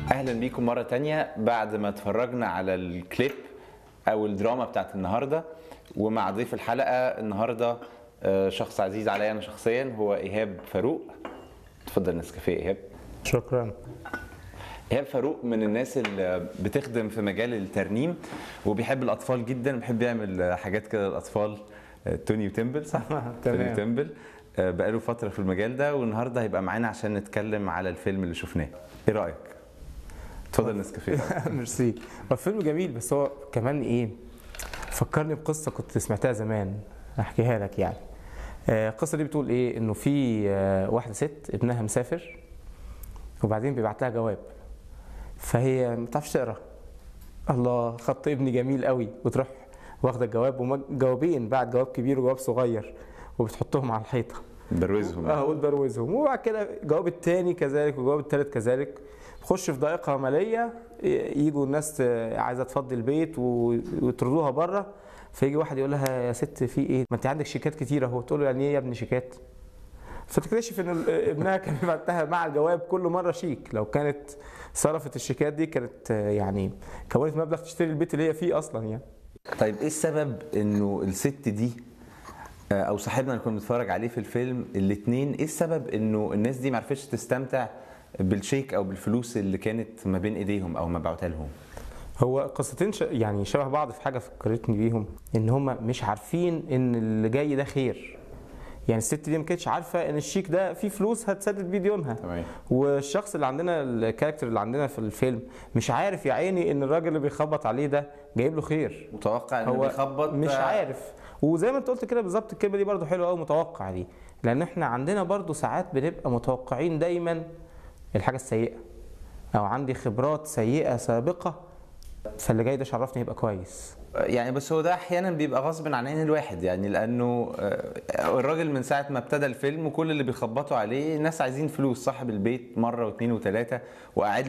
اهلا بيكم مره تانية بعد ما اتفرجنا على الكليب او الدراما بتاعت النهارده ومع ضيف الحلقه النهارده آه، شخص عزيز عليا انا شخصيا هو ايهاب فاروق اتفضل نسكافيه ايهاب شكرا ايهاب فاروق من الناس اللي بتخدم في مجال الترنيم وبيحب الاطفال جدا بيحب يعمل حاجات كده للاطفال آه، توني وتمبل صح؟ توني تمام. وتمبل آه، بقاله فتره في المجال ده والنهارده هيبقى معانا عشان نتكلم على الفيلم اللي شفناه ايه رايك؟ اتفضل نسكافيه ميرسي هو الفيلم جميل بس هو كمان ايه فكرني بقصه كنت سمعتها زمان احكيها لك يعني آه، القصه دي بتقول ايه انه في آه، واحده ست ابنها مسافر وبعدين بيبعت لها جواب فهي ما بتعرفش تقرا الله خط ابني جميل قوي وتروح واخده الجواب وما- جوابين بعد جواب كبير وجواب صغير وبتحطهم على الحيطه بروزهم اه وتبروزهم وبعد كده الجواب الثاني كذلك والجواب الثالث كذلك تخش في ضائقه ماليه ي- يجوا الناس ت- عايزه تفضي البيت و- ويطردوها بره فيجي واحد يقول لها يا ست في ايه؟ ما انت عندك شيكات كتير اهو تقول له يعني ايه يا ابني شيكات؟ فتكتشف ان ال- ابنها كان بيبعت لها مع الجواب كل مره شيك لو كانت صرفت الشيكات دي كانت آه، يعني كونت مبلغ تشتري البيت اللي هي فيه اصلا يعني طيب ايه السبب انه الست دي آه، او صاحبنا اللي كنا بنتفرج عليه في الفيلم الاثنين ايه السبب انه الناس دي ما عرفتش تستمتع بالشيك او بالفلوس اللي كانت ما بين ايديهم او مبعوتها لهم هو قصتين ش... يعني شبه بعض في حاجه فكرتني بيهم ان هم مش عارفين ان اللي جاي ده خير يعني الست دي ما كانتش عارفه ان الشيك ده فيه فلوس هتسدد بيه ديونها تمام والشخص اللي عندنا الكاركتر اللي عندنا في الفيلم مش عارف يا عيني ان الراجل اللي بيخبط عليه ده جايب له خير متوقع انه هو بيخبط مش آه، عارف وزي ما انت قلت كده بالظبط الكلمه دي برضو حلوه قوي متوقع دي لان احنا عندنا برضو ساعات بنبقى متوقعين دايما الحاجه السيئه او عندي خبرات سيئه سابقه فاللي جاي ده شرفني يبقى كويس يعني بس هو ده احيانا بيبقى غصب عن عين الواحد يعني لانه آه، الراجل من ساعه ما ابتدى الفيلم وكل اللي بيخبطوا عليه ناس عايزين فلوس صاحب البيت مره واثنين وثلاثه وقاعد